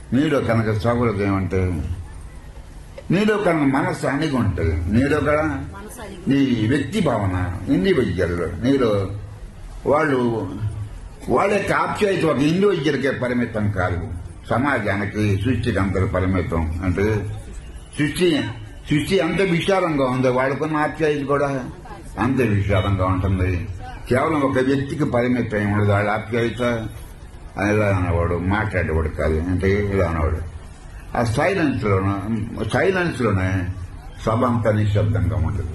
నీలో కనుక సౌహృదయం అంటే నీలో కనుక మనస్సు అణిగి ఉంటుంది నీలో కూడా మనసు అడిగి నీ వ్యక్తి భావన ఇండివిజువల్ నీలో వాళ్ళు వాళ్ళ యొక్క ఆప్యాయత ఒక ఇండివిజువల్కే పరిమితం కాదు సమాజానికి సృష్టికి అంత పరిమితం అంటే సృష్టి సృష్టి అంత విశాలంగా ఉంది వాళ్ళకున్న ఆప్యాయత కూడా అంత విశాలంగా ఉంటుంది కేవలం ఒక వ్యక్తికి పరిమితం ఏమి ఉండదు వాళ్ళ ఆప్యాయత ఇలా అనేవాడు మాట్లాడేవాడు కాదు అంటే ఇలా అనేవాడు ఆ సైలెన్స్ లోన సైలెన్స్ లోనే సభ అంతా నిశ్శబ్దంగా ఉంటుంది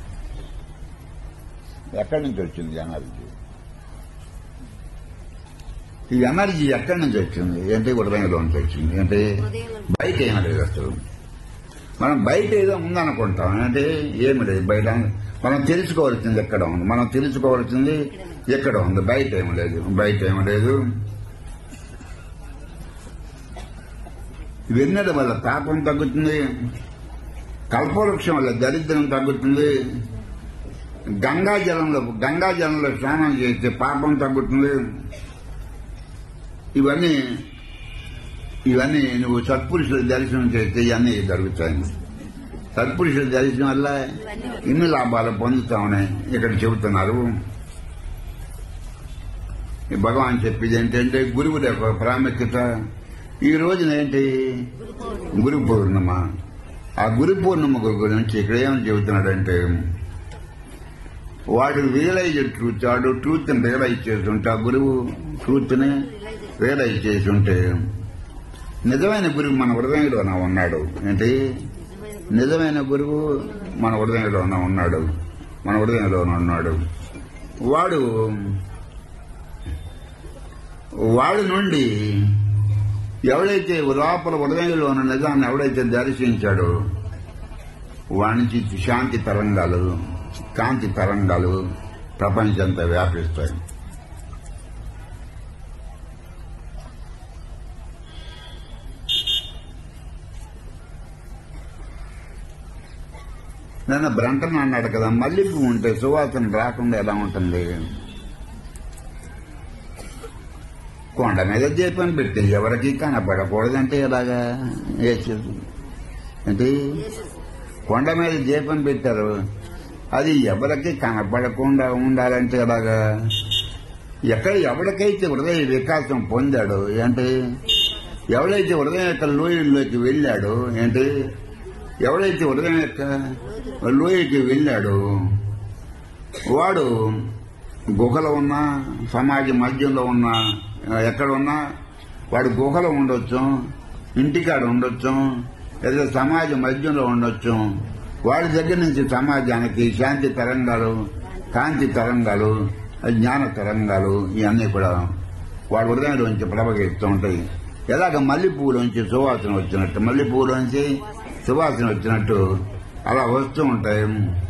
ఎక్కడి నుంచి వచ్చింది ఎనర్జీ ఈ ఎనర్జీ ఎక్కడి నుంచి వచ్చింది అంటే హృదయంలో నుంచి వచ్చింది అంటే హృదయంలో బయట ఏమీ లేదు అసలు మనం బయట ఏదో ఉందనుకుంటాం అంటే ఏమి లేదు బయట మనం తెలుసుకోవాల్సింది ఎక్కడ ఉంది మనం తెలుసుకోవాల్సింది ఎక్కడ ఉంది బయట ఏమి లేదు బయట ఏమి లేదు వెన్నెల వల్ల పాపం తగ్గుతుంది కల్పవృక్షం వల్ల దరిద్రం తగ్గుతుంది గంగా జలంలో గంగా జలంలో స్నానం చేస్తే పాపం తగ్గుతుంది ఇవన్నీ ఇవన్నీ నువ్వు సత్పురుషుల దర్శనం చేస్తే ఇవన్నీ జరుగుతాయి సత్పురుషుల దర్శనం వల్ల ఇన్ని లాభాలు పొందుతామని ఇక్కడ చెబుతున్నారు ఈ భగవాన్ చెప్పేది ఏంటంటే గురువుల యొక్క ప్రాముఖ్యత ఈ రోజున ఏంటి గురు పౌర్ణమ ఆ గురు పౌర్ణమ గురించి ఇక్కడ ఏమని చెబుతున్నాడంటే వాడు రియలైజ్ ట్రూత్ వాడు ట్రూత్ ని రియలైజ్ చేస్తుంటే ఆ గురువు ట్రూత్ ని రియలైజ్ చేస్తుంటే నిజమైన గురువు మన హృదయంలోనే ఉన్నాడు ఏంటి నిజమైన గురువు మన హృదయంలోనే ఉన్నాడు మన హృదయంలోనే ఉన్నాడు వాడు వాడి నుండి ఎవడైతే లోపల హృదయంలో ఉన్న నిజాన్ని ఎవడైతే దర్శించాడో వాడి నుంచి శాంతి తరంగాలు కాంతి తరంగాలు ప్రపంచంతా వ్యాపిస్తాయి నిన్న బ్రంటన్ అన్నాడు కదా మల్లెపూ ఉంటే సువాసన రాకుండా ఎలా ఉంటుంది కొండ మీద దీపం పెట్టి ఎవరికి కనపడకూడదంటే ఎలాగా వేసేది అంటే కొండ మీద దీపం పెట్టారు అది ఎవరికి కనపడకుండా ఉండాలంటే ఎలాగా ఎక్కడ ఎవరికైతే హృదయ వికాసం పొందాడో అంటే ఎవడైతే హృదయం యొక్క లోయల్లోకి వెళ్ళాడో ఏంటి ఎవడైతే హృదయం యొక్క లోయకి వెళ్ళాడో వాడు గుహలో ఉన్నా సమాజ మధ్యంలో ఉన్నా ఎక్కడ ఉన్నా వాడు గుహలో ఉండొచ్చు ఇంటికాడ ఉండొచ్చు లేదా సమాజ మధ్యంలో ఉండొచ్చు వాడి దగ్గర నుంచి సమాజానికి శాంతి తరంగాలు కాంతి తరంగాలు జ్ఞాన తరంగాలు ఇవన్నీ కూడా వాడి హృదయంలోంచి ప్రభగిస్తూ ఉంటాయి ఎలాగ మల్లెపూలోంచి సువాసన వచ్చినట్టు మల్లెపూలోంచి సువాసన వచ్చినట్టు అలా వస్తూ ఉంటాయి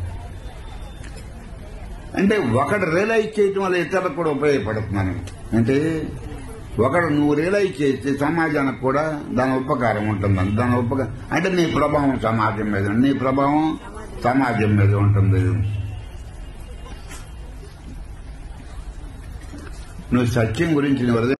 అంటే ఒకడు రియలైజ్ చేయటం వల్ల ఇతరులకు కూడా ఉపయోగపడుతున్నాను అంటే ఒకడు నువ్వు రియలైజ్ చేస్తే సమాజానికి కూడా దాని ఉపకారం ఉంటుంది దాని ఉపకారం అంటే నీ ప్రభావం సమాజం మీద నీ ప్రభావం సమాజం మీద ఉంటుంది నువ్వు సత్యం గురించి నువ్వు